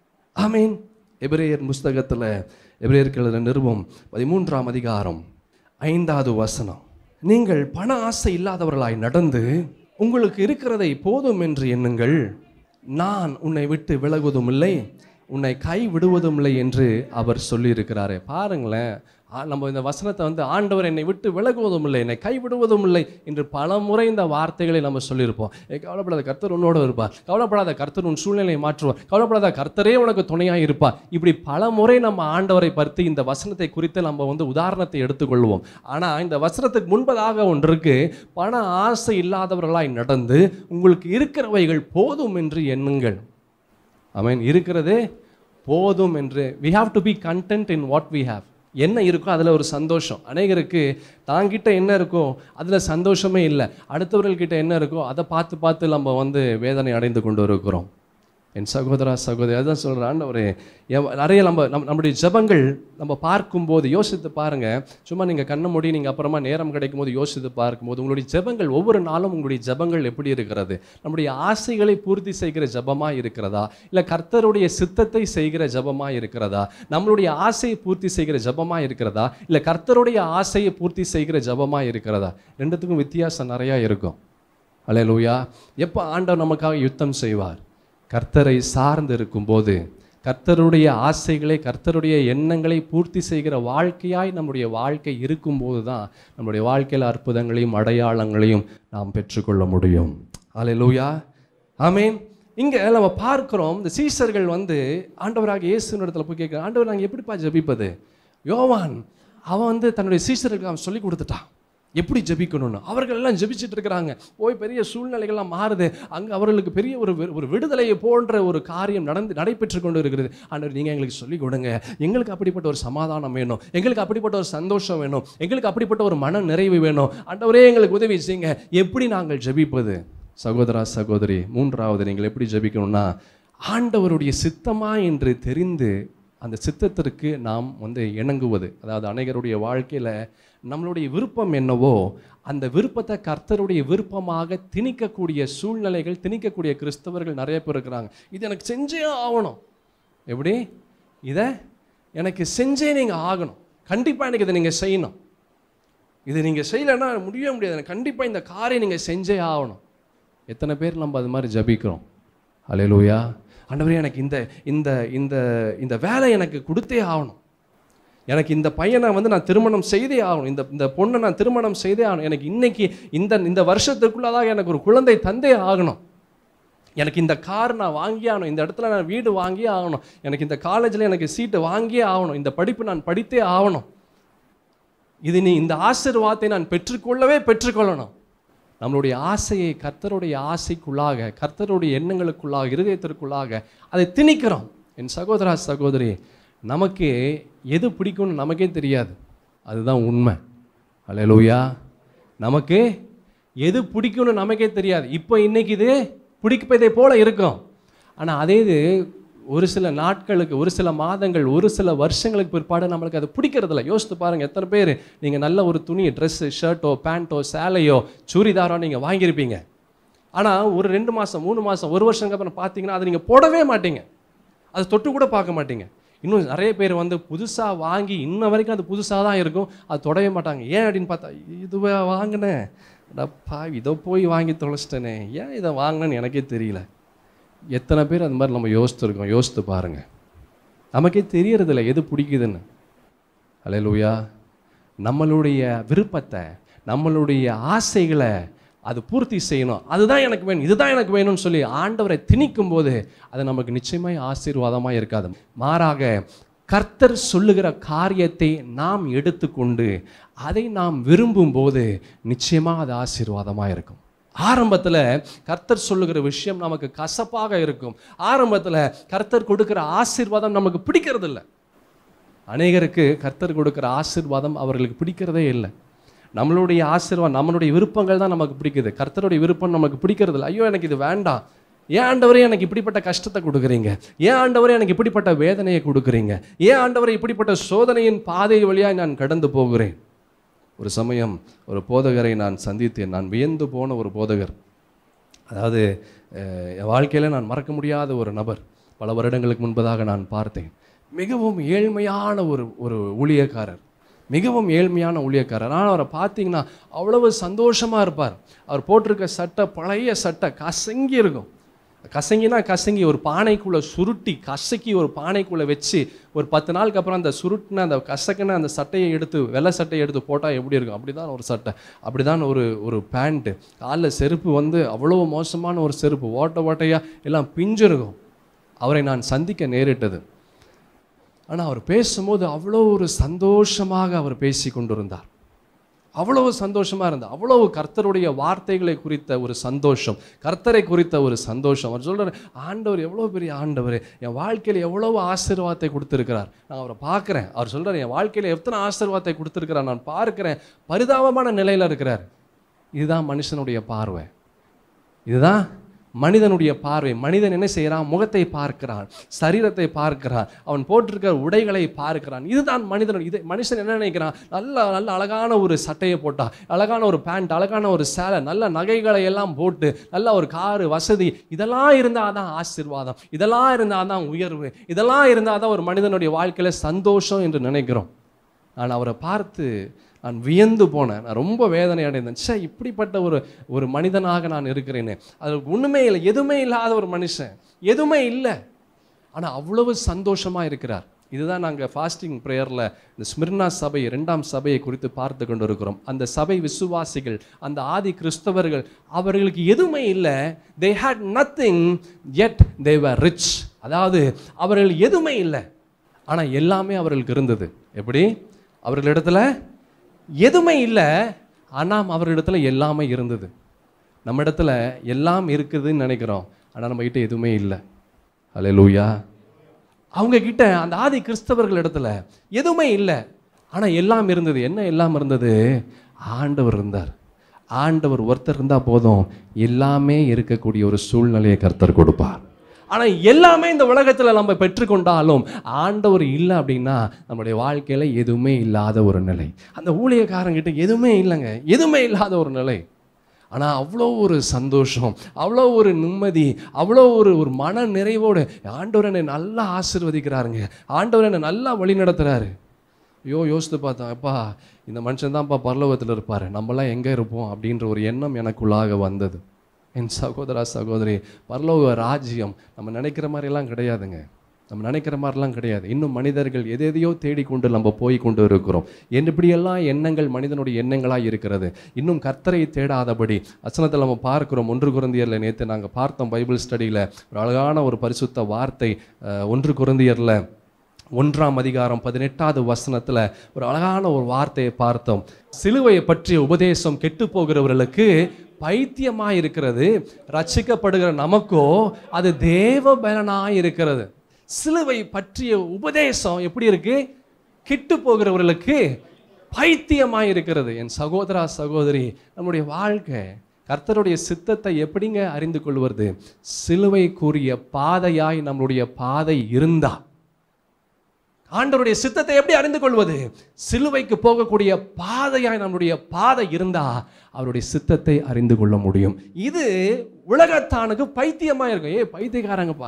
ஆமென் எபிரேயர் புஸ்தகத்தில் எபிரேயர்கள் நிருபம் பதிமூன்றாம் அதிகாரம் ஐந்தாவது வசனம் நீங்கள் பண ஆசை இல்லாதவர்களாய் நடந்து உங்களுக்கு இருக்கிறதை போதும் என்று எண்ணுங்கள் நான் உன்னை விட்டு விலகுவதும் இல்லை உன்னை கை விடுவதும் இல்லை என்று அவர் சொல்லியிருக்கிறாரே பாருங்களேன் ஆ, நம்ம இந்த வசனத்தை வந்து ஆண்டவர் என்னை விட்டு விலகுவதும் இல்லை என்னை கைவிடுவதும் இல்லை என்று பல முறை இந்த வார்த்தைகளை நம்ம சொல்லியிருப்போம் ஏ கவலைப்படாத கர்த்தர் உன்னோட இருப்பார் கவலைப்படாத கர்த்தர் உன் சூழ்நிலையை மாற்றுவார் கவலைப்படாத கர்த்தரே உனக்கு துணையாக இருப்பார் இப்படி பல முறை நம்ம ஆண்டவரை பற்றி இந்த வசனத்தை குறித்து நம்ம வந்து உதாரணத்தை எடுத்துக்கொள்வோம் ஆனால் இந்த வசனத்துக்கு முன்பதாக ஒன்று இருக்கு பண ஆசை இல்லாதவர்களாய் நடந்து உங்களுக்கு இருக்கிறவைகள் போதும் என்று எண்ணுங்கள் I mean இருக்கிறதே போதும் என்று we have to be content in what we have என்ன இருக்கோ அதில் ஒரு சந்தோஷம் அநேகருக்கு தாங்கிட்ட என்ன இருக்கோ அதில் சந்தோஷமே இல்லை அடுத்தவர்கள்கிட்ட என்ன இருக்கோ அதை பார்த்து பார்த்து நம்ம வந்து வேதனை அடைந்து கொண்டு இருக்கிறோம் என் சகோதரா சகோதரி அதுதான் சொல்கிறேன் ஆண்டவரே எவ்- நிறைய நம்ம நம்ம நம்முடைய ஜெபங்கள் நம்ம பார்க்கும்போது யோசித்து பாருங்க சும்மா நீங்கள் கண்ண மூடி நீங்கள் அப்புறமா நேரம் கிடைக்கும் போது யோசித்து பார்க்கும்போது உங்களுடைய ஜெபங்கள் ஒவ்வொரு நாளும் உங்களுடைய ஜெபங்கள் எப்படி இருக்கிறது நம்முடைய ஆசைகளை பூர்த்தி செய்கிற ஜெபமா இருக்கிறதா இல்லை கர்த்தருடைய சித்தத்தை செய்கிற ஜெபமா இருக்கிறதா நம்மளுடைய ஆசையை பூர்த்தி செய்கிற ஜெபமா இருக்கிறதா இல்லை கர்த்தருடைய ஆசையை பூர்த்தி செய்கிற ஜெபமா இருக்கிறதா ரெண்டுத்துக்கும் வித்தியாசம் நிறையா இருக்கும் அல்லேலூயா எப்போ ஆண்டவர் நமக்காக யுத்தம் செய்வார் கர்த்தரை சார்ந்து இருக்கும்போது கர்த்தருடைய ஆசைகளை கர்த்தருடைய எண்ணங்களை பூர்த்தி செய்கிற வாழ்க்கையாய் நம்முடைய வாழ்க்கை இருக்கும்போது தான் நம்முடைய வாழ்க்கையில் அற்புதங்களையும் அடையாளங்களையும் நாம் பெற்றுக்கொள்ள முடியும் அல்லேலூயா ஆமென் இங்கே நம்ம பார்க்கிறோம் இந்த சீசர்கள் வந்து ஆண்டவராக இயேசுவின் இடத்துல போய் கேட்குறாங்க ஆண்டவர் நாங்கள் எப்படிப்பா ஜெபிப்பது யோவான் அவன் வந்து தன்னுடைய சீசர்களுக்கு அவன் சொல்லி கொடுத்துட்டான் எப்படி ஜெபிக்கணும்னு அவர்கள் எல்லாம் ஜெபிச்சிட்டு இருக்கிறாங்க போய் பெரிய சூழ்நிலைகள்லாம் மாறுது அங்கே அவர்களுக்கு பெரிய ஒரு வி- ஒரு விடுதலையை போன்ற ஒரு காரியம் நடந்து நடைபெற்று கொண்டு இருக்கிறது ஆண்டவர் நீங்கள் எங்களுக்கு சொல்லிக் கொடுங்க எங்களுக்கு அப்படிப்பட்ட ஒரு சமாதானம் வேணும் எங்களுக்கு அப்படிப்பட்ட ஒரு சந்தோஷம் வேணும் எங்களுக்கு அப்படிப்பட்ட ஒரு மன நிறைவு வேணும் ஆண்டவரே எங்களுக்கு உதவி செய்யுங்க எப்படி நாங்கள் ஜெபிப்பது சகோதரா சகோதரி மூன்றாவது நீங்கள் எப்படி ஜெபிக்கணும்னா ஆண்டவருடைய சித்தமா என்று தெரிந்து அந்த சித்தத்திற்கு நாம் வந்து இணங்குவது அதாவது அநேகருடைய வாழ்க்கையில் நம்மளுடைய விருப்பம் என்னவோ அந்த விருப்பத்தை கர்த்தருடைய விருப்பமாக திணிக்கக்கூடிய சூழ்நிலைகள் திணிக்கக்கூடிய கிறிஸ்தவர்கள் நிறைய பேர் இருக்கிறாங்க இது எனக்கு செஞ்சே ஆகணும் எப்படி இதை எனக்கு செஞ்சே நீங்கள் ஆகணும் கண்டிப்பாக எனக்கு இதை நீங்கள் செய்யணும் இது நீங்கள் செய்யலைன்னா முடியவே முடியாது எனக்கு கண்டிப்பாக இந்த காரியம் நீங்கள் செஞ்சே ஆகணும் எத்தனை பேர் நம்ம அது மாதிரி ஜபிக்கிறோம் அலையலூயா ஆண்டவரே எனக்கு இந்த இந்த இந்த இந்த வேலை எனக்கு கொடுத்தே ஆகணும் எனக்கு இந்த பையனை வந்து நான் திருமணம் செய்தே ஆகணும் இந்த இந்த பொண்ணை நான் திருமணம் செய்தே ஆகணும் எனக்கு இன்னைக்கு இந்த இந்த வருஷத்துக்குள்ளதாக எனக்கு ஒரு குழந்தை தந்தே ஆகணும் எனக்கு இந்த கார் நான் வாங்கியே ஆகணும் இந்த இடத்துல நான் வீடு வாங்கியே ஆகணும் எனக்கு இந்த காலேஜில் எனக்கு சீட்டு வாங்கியே ஆகணும் இந்த படிப்பு நான் படித்தே ஆகணும் இது நீ இந்த ஆசீர்வாதத்தை நான் பெற்றுக்கொள்ளவே பெற்றுக்கொள்ளணும் நம்மளுடைய ஆசையை கர்த்தருடைய ஆசைக்குள்ளாக கர்த்தருடைய எண்ணங்களுக்குள்ளாக இருதயத்திற்குள்ளாக அதை திணிக்கிறோம் என் சகோதரா சகோதரி நமக்கு எது பிடிக்கும்னு நமக்கே தெரியாது அதுதான் உண்மை அல்லேலூயா நமக்கு எது பிடிக்கும்னு நமக்கே தெரியாது இப்போ இன்னைக்கு இது பிடிப்பதை போல இருக்கும் ஆனால் அதே இது ஒரு சில நாட்களுக்கு ஒரு சில மாதங்கள் ஒரு சில வருஷங்களுக்கு பிற்பாடு நம்மளுக்கு அது பிடிக்கிறதில்ல யோசித்து பாருங்கள் எத்தனை பேர் நீங்கள் நல்ல ஒரு துணி ட்ரெஸ்ஸு ஷர்ட்டோ பேண்ட்டோ சேலையோ சுடிதாரோ நீங்கள் வாங்கியிருப்பீங்க ஆனால் ஒரு ரெண்டு மாதம் மூணு மாதம் ஒரு வருஷத்துக்கு அப்புறம் பார்த்தீங்கன்னா அதை நீங்கள் போடவே மாட்டீங்க அது தொட்டு கூட பார்க்க மாட்டீங்க இன்னும் நிறைய பேர் வந்து புதுசாக வாங்கி இன்ன வரைக்கும் அது புதுசாக தான் இருக்கும் அது தொடவே மாட்டாங்க ஏன் அப்படின்னு பார்த்தா இதுவே வாங்கினேன் டப்பா இதை போய் வாங்கி தொலைச்சிட்டேனே ஏன் இதை வாங்கினேன்னு எனக்கே தெரியல எத்தனை பேர் அந்த மாதிரி நம்ம யோசித்துருக்கோம் யோசித்து பாருங்க நமக்கே தெரியறதில்ல எது பிடிக்குதுன்னு அலையலூயா நம்மளுடைய விருப்பத்தை நம்மளுடைய ஆசைகளை அது பூர்த்தி செய்யணும் அதுதான் எனக்கு வேணும் இதுதான் எனக்கு வேணும்னு சொல்லி ஆண்டவரை திணிக்கும் போது அது நமக்கு நிச்சயமாய் ஆசீர்வாதமாக இருக்காது மாறாக கர்த்தர் சொல்லுகிற காரியத்தை நாம் எடுத்துக்கொண்டு அதை நாம் விரும்பும்போது நிச்சயமாக அது ஆசீர்வாதமாக இருக்கும் ஆரம்பத்தில் கர்த்தர் சொல்லுகிற விஷயம் நமக்கு கசப்பாக இருக்கும் ஆரம்பத்தில் கர்த்தர் கொடுக்கிற ஆசீர்வாதம் நமக்கு பிடிக்கிறதில்ல அநேகருக்கு கர்த்தர் கொடுக்கிற ஆசீர்வாதம் அவர்களுக்கு பிடிக்கிறதே இல்லை நம்மளுடைய ஆசீர்வாதம் நம்மளுடைய விருப்பங்கள் தான் நமக்கு பிடிக்குது கர்த்தருடைய விருப்பம் நமக்கு பிடிக்கிறது இல்லை ஐயோ எனக்கு இது வேண்டாம் ஏன் ஆண்டவரே எனக்கு இப்படிப்பட்ட கஷ்டத்தை கொடுக்குறீங்க ஏன் ஆண்டவரே எனக்கு இப்படிப்பட்ட வேதனையை கொடுக்குறீங்க ஏன் ஆண்டவரே இப்படிப்பட்ட சோதனையின் பாதை வழியாக நான் கடந்து போகிறேன் ஒரு சமயம் ஒரு போதகரை நான் சந்தித்தேன் நான் வியந்து போன ஒரு போதகர் அதாவது அஹ், என் வாழ்க்கையில் நான் மறக்க முடியாத ஒரு நபர் பல வருடங்களுக்கு முன்பதாக நான் பார்த்தேன் மிகவும் ஏழ்மையான ஒரு ஒரு ஊழியக்காரர் மிகவும் ஏழ்மையான ஊழியக்காரர் ஆனால் அவரை பார்த்தீங்கன்னா அவ்வளவு சந்தோஷமாக இருப்பார் அவர் போட்டிருக்க சட்டை பழைய சட்டை கசங்கி இருக்கும் கசங்கினா கசங்கி ஒரு பானைக்குள்ளே சுருட்டி கசக்கி ஒரு பானைக்குள்ளே வச்சு ஒரு பத்து நாளுக்கு அப்புறம் அந்த சுருட்டின அந்த கசக்குன அந்த சட்டையை எடுத்து வெள்ளை சட்டையை எடுத்து போட்டால் எப்படி இருக்கும் அப்படி தான் ஒரு சட்டை அப்படி தான் ஒரு ஒரு பேண்ட்டு காலில் செருப்பு வந்து அவ்வளோ மோசமான ஒரு செருப்பு ஓட்ட ஓட்டையாக எல்லாம் பிஞ்சிருக்கும் அவரை நான் சந்திக்க நேரிட்டது ஆனால் அவர் பேசும்போது அவ்வளோ ஒரு சந்தோஷமாக அவர் பேசி கொண்டிருந்தார் அவ்வளவு சந்தோஷமா இருந்தது அவ்வளவு கர்த்தருடைய வார்த்தைகளை குறித்த ஒரு சந்தோஷம் கர்த்தரை குறித்த ஒரு சந்தோஷம் அவர் சொல்றாரு ஆண்டவர் எவ்வளோ பெரிய ஆண்டவர் என் வாழ்க்கையில் எவ்வளவு ஆசீர்வாதத்தை கொடுத்துருக்கிறார் நான் அவரை பார்க்குறேன் அவர் சொல்றாரு என் வாழ்க்கையில் எத்தனை ஆசீர்வாதத்தை கொடுத்துருக்கிறார் நான் பார்க்கிறேன் பரிதாபமான நிலையில் இருக்கிறார் இதுதான் மனுஷனுடைய பார்வை இதுதான் மனிதனுடைய பார்வை மனிதன் என்ன செய்கிறான் முகத்தை பார்க்கிறான் சரீரத்தை பார்க்கிறான் அவன் போட்டிருக்கிற உடைகளை பார்க்கிறான் இதுதான் மனிதனுடைய இது மனுஷன் என்ன நினைக்கிறான் நல்ல நல்ல அழகான ஒரு சட்டையை போட்டா அழகான ஒரு பேண்ட் அழகான ஒரு சேலை நல்ல நகைகளை எல்லாம் போட்டு நல்ல ஒரு காரு வசதி இதெல்லாம் இருந்தால் தான் ஆசீர்வாதம் இதெல்லாம் இருந்தால் தான் உயர்வு இதெல்லாம் இருந்தால் தான் ஒரு மனிதனுடைய வாழ்க்கையில் சந்தோஷம் என்று நினைக்கிறோம் நான் அவரை பார்த்து நான் வியந்து போனேன் நான் ரொம்ப வேதனை அடைந்தேன் ச்சே இப்படிப்பட்ட ஒரு ஒரு மனிதனாக நான் இருக்கிறேனே அது ஒன்றுமே இல்லை எதுவுமே இல்லாத ஒரு மனுஷன் எதுவுமே இல்லை ஆனால் அவ்வளவு சந்தோஷமாக இருக்கிறார் இதுதான் நாங்கள் ஃபாஸ்டிங் ப்ரேயரில் இந்த ஸ்மிர்னா சபை ரெண்டாம் சபையை குறித்து பார்த்து கொண்டு இருக்கிறோம் அந்த சபை விசுவாசிகள் அந்த ஆதி கிறிஸ்தவர்கள் அவர்களுக்கு எதுவுமே இல்லை they had nothing yet they were rich அதாவது அவர்கள் எதுவுமே இல்லை ஆனால் எல்லாமே அவர்களுக்கு இருந்தது எப்படி அவர்களிடத்துல எதுவுமே இல்லை ஆனால் அவர்களிடத்துல எல்லாமே இருந்தது நம்ம இடத்துல எல்லாம் இருக்குதுன்னு நினைக்கிறோம் ஆனால் நம்ம கிட்ட எதுவுமே இல்லை அல்லேலூயா அவங்க கிட்ட அந்த ஆதி கிறிஸ்தவர்கள் இடத்துல எதுவுமே இல்லை ஆனால் எல்லாம் இருந்தது என்ன எல்லாம் இருந்தது ஆண்டவர் இருந்தார் ஆண்டவர் ஒருத்தர் இருந்தால் போதும் எல்லாமே இருக்கக்கூடிய ஒரு சூழ்நிலையை கர்த்தர் கொடுப்பார் ஆனால் எல்லாமே இந்த உலகத்தில் நம்ம பெற்றுக்கொண்டாலும் ஆண்டவர் இல்லை அப்படின்னா நம்மளுடைய வாழ்க்கையில் எதுவுமே இல்லாத ஒரு நிலை அந்த ஊழியக்காரங்கிட்ட எதுவுமே இல்லைங்க எதுவுமே இல்லாத ஒரு நிலை ஆனால் அவ்வளோ ஒரு சந்தோஷம் அவ்வளோ ஒரு நிம்மதி அவ்வளோ ஒரு ஒரு மன நிறைவோடு ஆண்டவர் என்னை நல்லா ஆசீர்வதிக்கிறாருங்க ஆண்டவர் என்னை நல்லா வழி நடத்துகிறாரு ஐயோ யோசித்து பார்த்தேன் அப்பா இந்த மனுஷன் தான்ப்பா பரலோகத்தில் இருப்பார் நம்மலாம் எங்கே இருப்போம் அப்படின்ற ஒரு எண்ணம் எனக்குள்ளாக வந்தது என் சகோதரா சகோதரி பரலோக ராஜ்யம் நம்ம நினைக்கிற மாதிரிலாம் கிடையாதுங்க நம்ம நினைக்கிற மாதிரிலாம் கிடையாது இன்னும் மனிதர்கள் எதையோ தேடிக்கொண்டு நம்ம போய் கொண்டு இருக்கிறோம் என்ன இப்படியெல்லாம் எண்ணங்கள் மனிதனுடைய எண்ணங்களாக இருக்கிறது இன்னும் கர்த்தரை தேடாதபடி வசனத்தில் நம்ம பார்க்கிறோம் ஒன்று குருந்தியரில் நேற்று நாங்கள் பார்த்தோம் பைபிள் ஸ்டடியில் ஒரு அழகான ஒரு பரிசுத்த வார்த்தை அஹ், ஒன்று குருந்தியரில் ஒன்றாம் அதிகாரம் பதினெட்டாவது வசனத்துல ஒரு அழகான ஒரு வார்த்தையை பார்த்தோம் சிலுவையை பற்றிய உபதேசம் கெட்டு போகிறவர்களுக்கு பைத்தியமா இருக்கிறது ரட்சிக்கப்படுகிற நமக்கோ அது தேவ பலனாய் இருக்கிறது சிலுவை பற்றிய உபதேசம் எப்படி இருக்கு கெட்டு போகிறவர்களுக்கு பைத்தியமாய் இருக்கிறது என் சகோதரா சகோதரி நம்முடைய வாழ்க்கை கர்த்தருடைய சித்தத்தை எப்படிங்க அறிந்து கொள்வது சிலுவை கூறிய பாதையாய் நம்மளுடைய பாதை இருந்தா ஆண்டவருடைய சித்தத்தை எப்படி அறிந்து கொள்வது சிலுவைக்கு போகக்கூடிய பாதையாய் நம்முடைய பாதை இருந்தா அவருடைய சித்தத்தை அறிந்து கொள்ள முடியும் இது உலகத்தானுக்கு பைத்தியமா இருக்கும் ஏய் பைத்தியக்காரங்கப்பா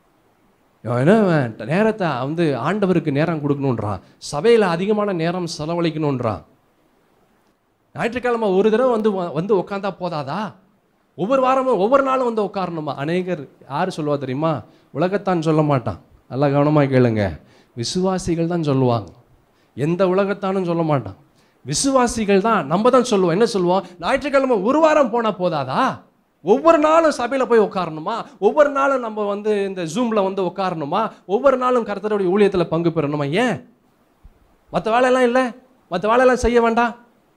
இவன் என்ன இவன் நேரத்தை வந்து ஆண்டவருக்கு நேரம் கொடுக்கணுன்றான் சபையில் அதிகமான நேரம் செலவழிக்கணுன்றான் ஞாயிற்றுக்கிழமை ஒரு தடவை வந்து வந்து உட்காந்தா போதாதா ஒவ்வொரு வாரமும் ஒவ்வொரு நாளும் வந்து உட்காரணுமா அநேகர் யார் சொல்லுவா தெரியுமா உலகத்தான் சொல்ல மாட்டான் நல்லா கவனமாக கேளுங்க விசுவாசிகள் தான் சொல்லுவாங்க எந்த உலகத்தானும் சொல்ல மாட்டான் விசுவாசிகள் தான் நம்ம தான் சொல்லுவோம் என்ன சொல்லுவோம் ஞாயிற்றுக்கிழமை ஒரு வாரம் போனால் போதாதா ஒவ்வொரு நாளும் சபையில் போய் உட்காரணுமா ஒவ்வொரு நாளும் நம்ம வந்து இந்த ஜூமில் வந்து உட்காரணுமா ஒவ்வொரு நாளும் கர்த்தருடைய ஊழியத்தில் பங்கு பெறணுமா ஏன் மற்ற வேலையெல்லாம் இல்லை மற்ற வேலையெல்லாம் செய்ய வேண்டாம்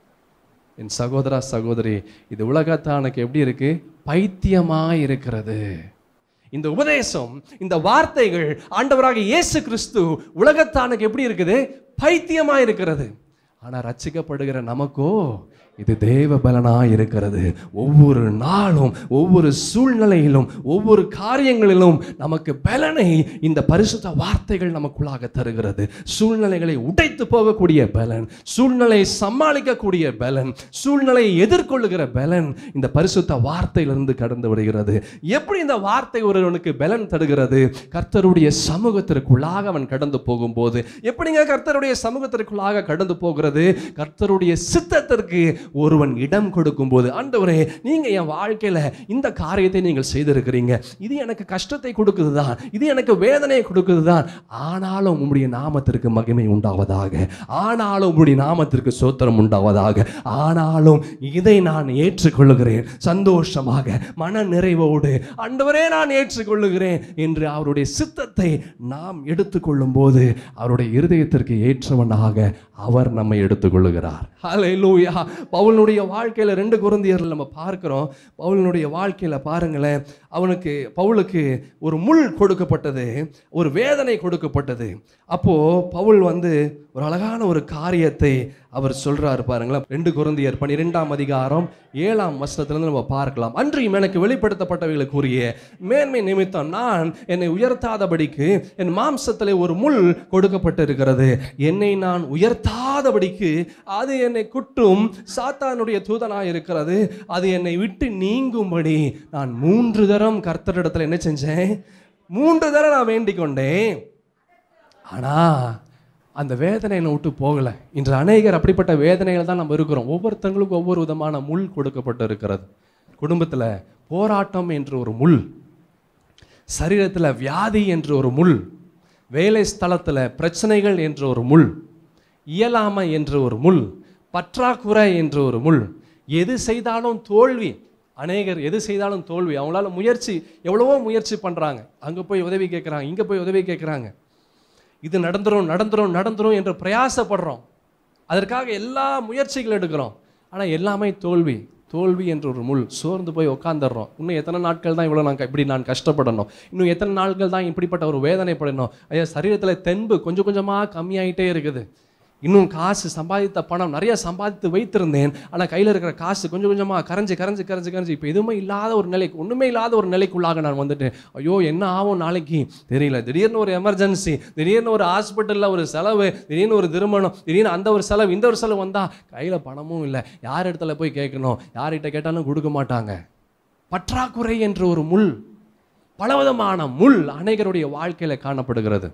என் சகோதரா சகோதரி இது உலகத்தானுக்கு எப்படி இருக்கு பைத்தியமா இருக்கிறது இந்த உபதேசம் இந்த வார்த்தைகள் ஆண்டவராக இயேசு கிறிஸ்து உலகத்தானுக்கு எப்படி இருக்குது பைத்தியமா இருக்கிறது ஆனா ரட்சிக்கப்படுகிற நமக்கோ இது தேவ பலனா இருக்கிறது ஒவ்வொரு நாளும் ஒவ்வொரு சூழ்நிலையிலும் ஒவ்வொரு காரியங்களிலும் நமக்கு பலனை இந்த பரிசுத்த வார்த்தைகள் நமக்குள்ளாக தருகிறது சூழ்நிலைகளை உடைத்து போகக்கூடிய பலன் சூழ்நிலையை சமாளிக்கக்கூடிய பலன் சூழ்நிலையை எதிர்கொள்ளுகிற பலன் இந்த பரிசுத்த வார்த்தையிலிருந்து கடந்து விடுகிறது எப்படி இந்த வார்த்தை ஒருவனுக்கு பலன் தருகிறது கர்த்தருடைய சமூகத்திற்குள்ளாக அவன் கடந்து போகும்போது எப்படிங்க கர்த்தருடைய சமூகத்திற்குள்ளாக கடந்து போகிறது கர்த்தருடைய சித்தத்திற்கு ஒருவன் இடம் கொடுக்கும்போது ஆண்டவரே நீங்க என் வாழ்க்கையில இந்த காரியத்தை நீங்கள் செய்திருக்கிறீங்க இது எனக்கு கஷ்டத்தை கொடுக்குது தான் இது எனக்கு வேதனையை கொடுக்குது தான் ஆனாலும் உம்முடைய நாமத்திற்கு மகிமை உண்டாவதாக ஆனாலும் உம்முடைய நாமத்திற்கு சோத்திரம் உண்டாவதாக ஆனாலும் இதை நான் ஏற்றுக்கொள்ளுகிறேன் சந்தோஷமாக மன நிறைவோடு ஆண்டவரே நான் ஏற்றுக்கொள்ளுகிறேன் என்று அவருடைய சித்தத்தை நாம் எடுத்துக்கொள்ளும் போது அவருடைய இருதயத்திற்கு ஏற்றவனாக அவர் நம்மை எடுத்துக்கொள்ளுகிறார் ஹalleluya பவுலுடைய வாழ்க்கையில ரெண்டு குருந்தியர்கள் நம்ம பார்க்கிறோம் பவுலினுடைய வாழ்க்கையில பாருங்களேன் அவனுக்கு பவுலுக்கு ஒரு முள் கொடுக்கப்பட்டது ஒரு வேதனை கொடுக்கப்பட்டது அப்போ பவுல் வந்து ஒரு அழகான ஒரு காரியத்தை அவர் சொல்றாரு பாருங்களேன் ரெண்டு குருந்தியர் பன்னிரெண்டாம் அதிகாரம் ஏழாம் வசனத்திலிருந்து நம்ம பார்க்கலாம் அன்றியும் எனக்கு வெளிப்படுத்தப்பட்டவைகளுக்குரிய மேன்மை நிமித்தம் நான் என்னை உயர்த்தாதபடிக்கு என் மாம்சத்திலே ஒரு முள் கொடுக்கப்பட்டிருக்கிறது என்னை நான் உயர்த்தாதபடிக்கு அது என்னை குட்டும் சாத்தானுடைய தூதனாய் இருக்கிறது அது என்னை விட்டு நீங்கும்படி நான் மூன்று தரம் கர்த்தரிடத்துல என்ன செஞ்சேன் மூன்று தரம் நான் வேண்டிக் கொண்டேன் ஆனா அந்த வேதனை என்னை விட்டு போகலை இன்று அநேகர் அப்படிப்பட்ட வேதனைகள் தான் நம்ம இருக்கிறோம் ஒவ்வொருத்தங்களுக்கும் ஒவ்வொரு விதமான முள் கொடுக்கப்பட்டு இருக்கிறது குடும்பத்தில் போராட்டம் என்று ஒரு முள் சரீரத்தில் வியாதி என்று ஒரு முள் வேலை ஸ்தலத்தில் பிரச்சனைகள் என்று ஒரு முள் இயலாமை என்று ஒரு முள் பற்றாக்குறை என்று ஒரு முள் எது செய்தாலும் தோல்வி அநேகர் எது செய்தாலும் தோல்வி அவங்களால முயற்சி எவ்வளவோ முயற்சி பண்ணுறாங்க அங்கே போய் உதவி கேட்குறாங்க இங்கே போய் உதவி கேட்குறாங்க இது நடந்துரும் நடந்துரும் நடந்துரும் என்று பிரயாசப்படுறோம் அதற்காக எல்லா முயற்சிகள் எடுக்கிறோம் ஆனால் எல்லாமே தோல்வி தோல்வி என்ற ஒரு முள் சோர்ந்து போய் உட்காந்துடுறோம் இன்னும் எத்தனை நாட்கள் தான் இவ்வளோ நான் க- இப்படி நான் கஷ்டப்படணும் இன்னும் எத்தனை நாட்கள் தான் இப்படிப்பட்ட ஒரு வேதனைப்படணும் ஐயா சரீரத்தில் தென்பு கொஞ்சம் கொஞ்சமாக கம்மியாயிட்டே இருக்குது இன்னும் காசு சம்பாதித்த பணம் நிறைய சம்பாதித்து வைத்திருந்தேன் ஆனால் கையில் இருக்கிற காசு கொஞ்சம் கொஞ்சமாக கரைஞ்சு கரைஞ்சு கரைஞ்சு கரைஞ்சு இப்போ எதுவுமே இல்லாத ஒரு நிலைக்கு ஒன்றுமே இல்லாத ஒரு நிலைக்குள்ளாக நான் வந்துட்டேன் ஐயோ என்ன ஆகும் நாளைக்கு தெரியல திடீர்னு ஒரு எமர்ஜென்சி திடீர்னு ஒரு ஹாஸ்பிட்டலில் ஒரு செலவு திடீர்னு ஒரு திருமணம் திடீர்னு அந்த ஒரு செலவு இந்த ஒரு செலவு வந்தால் கையில் பணமும் இல்லை யார் இடத்துல போய் கேட்கணும் யார்கிட்ட கேட்டாலும் கொடுக்க மாட்டாங்க பற்றாக்குறை என்ற ஒரு முள் பலவிதமான முள் அநேகருடைய வாழ்க்கையில் காணப்படுகிறது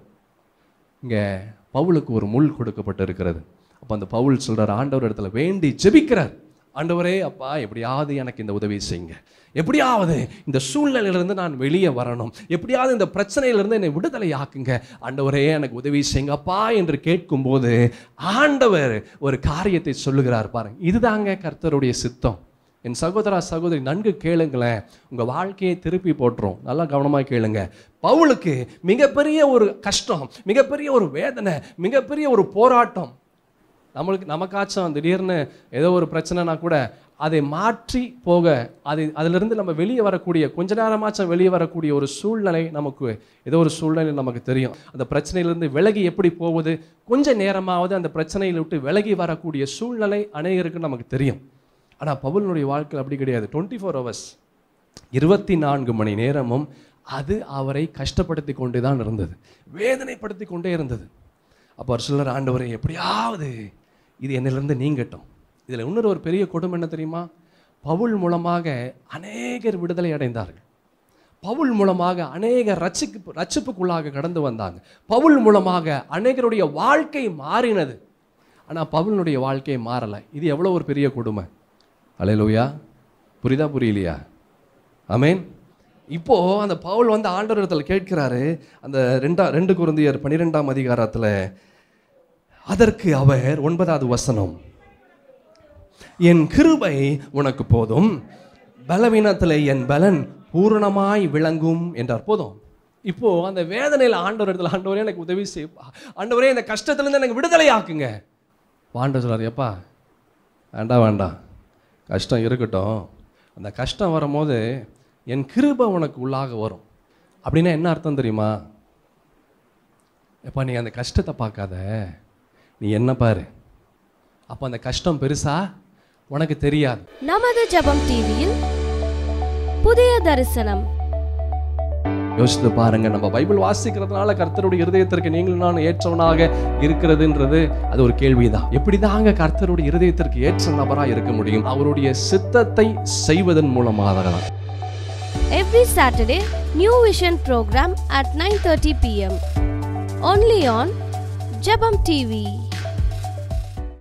இங்கே பவுலுக்கு ஒரு முள் கொடுக்கப்பட்டிருக்கிறது அப்போ அந்த பவுல் சொல்றார் ஆண்டவர் இடத்துல வேண்டி ஜெபிக்கிறார் ஆண்டவரே அப்பா எப்படியாவது எனக்கு இந்த உதவி செய்யுங்க எப்படியாவது இந்த சூழ்நிலையிலிருந்து நான் வெளியே வரணும் எப்படியாவது இந்த பிரச்சனையிலிருந்து என்னை விடுதலை ஆக்குங்க ஆண்டவரே எனக்கு உதவி செய்யுங்க அப்பா என்று கேட்கும்போது ஆண்டவர் ஒரு காரியத்தை சொல்லுகிறார் பாருங்க இதுதாங்க கர்த்தருடைய சித்தம் என் சகோதரா சகோதரி நன்கு கேளுங்களேன் உங்கள் வாழ்க்கையை திருப்பி போட்டுரும் நல்லா கவனமாக கேளுங்க பவுலுக்கு மிகப்பெரிய ஒரு கஷ்டம் மிகப்பெரிய ஒரு வேதனை மிகப்பெரிய ஒரு போராட்டம் நம்மளுக்கு நமக்காச்சும் திடீர்னு ஏதோ ஒரு பிரச்சனைனா கூட அதை மாற்றி போக அதை அதிலிருந்து நம்ம வெளியே வரக்கூடிய கொஞ்ச நேரமாச்சும் வெளியே வரக்கூடிய ஒரு சூழ்நிலை நமக்கு ஏதோ ஒரு சூழ்நிலை நமக்கு தெரியும் அந்த பிரச்சனையிலிருந்து விலகி எப்படி போவது கொஞ்ச நேரமாவது அந்த பிரச்சனையை விட்டு விலகி வரக்கூடிய சூழ்நிலை அநேகருக்கு நமக்கு தெரியும் ஆனால் பவுலினுடைய வாழ்க்கையில் அப்படி கிடையாது டுவெண்ட்டி ஃபோர் ஹவர்ஸ் இருபத்தி நான்கு மணி நேரமும் அது அவரை கஷ்டப்படுத்தி கொண்டே தான் இருந்தது வேதனைப்படுத்தி கொண்டே இருந்தது அப்போ அவர் சொல்லுற ஆண்டவரை எப்படியாவது இது என்னிலிருந்து நீங்கட்டும் இதில் இன்னொரு ஒரு பெரிய கொடுமை என்ன தெரியுமா பவுல் மூலமாக அநேகர் விடுதலை அடைந்தார்கள் பவுல் மூலமாக அநேக ரட்சிக்கு ரட்சிப்புக்குள்ளாக கடந்து வந்தாங்க பவுல் மூலமாக அநேகருடைய வாழ்க்கை மாறினது ஆனால் பவுலினுடைய வாழ்க்கை மாறலை இது எவ்வளோ ஒரு பெரிய கொடுமை அலையலூயா புரியுதா புரியலையா ஆமென் இப்போ அந்த பவுல் வந்து ஆண்டவரிடத்தில் கேட்கிறாரு அந்த ரெண்டா ரெண்டு குருந்தியர் பன்னிரெண்டாம் அதிகாரத்தில் அதற்கு அவர் ஒன்பதாவது வசனம் என் கிருபை உனக்கு போதும் பலவீனத்தில் என் பலன் பூரணமாய் விளங்கும் என்றார் போதும் இப்போ அந்த வேதனையில் ஆண்டவர் இடத்துல ஆண்டவரே எனக்கு உதவி செய் ஆண்டவரே இந்த கஷ்டத்துலேருந்து எனக்கு விடுதலை ஆக்குங்க ஆண்டவர் சொல்றாரு எப்பா வேண்டாம் வேண்டாம் கஷ்டம் இருக்கட்டும் அந்த கஷ்டம் வரும்போது என் கிருபை உனக்கு உள்ளாக வரும் அப்படின்னா என்ன அர்த்தம் தெரியுமா எப்பா நீ அந்த கஷ்டத்தை பார்க்காத நீ என்ன பாரு அப்போ அந்த கஷ்டம் பெருசா உனக்கு தெரியாது நமது ஜெபம் டிவியில் புதிய தரிசனம் யோசித்து பாருங்க நம்ம பைபிள் வாசிக்கிறதுனால கர்த்தருடைய இருதயத்திற்கு நீங்களும் நான் ஏற்றவனாக இருக்கிறதுன்றது அது ஒரு கேள்விதான் எப்படிதாங்க கர்த்தருடைய இருதயத்திற்கு ஏற்ற நபராக இருக்க முடியும் அவருடைய சித்தத்தை செய்வதன் மூலமாக தான் every Saturday New Vision program at 9:30 pm only on Jabam TV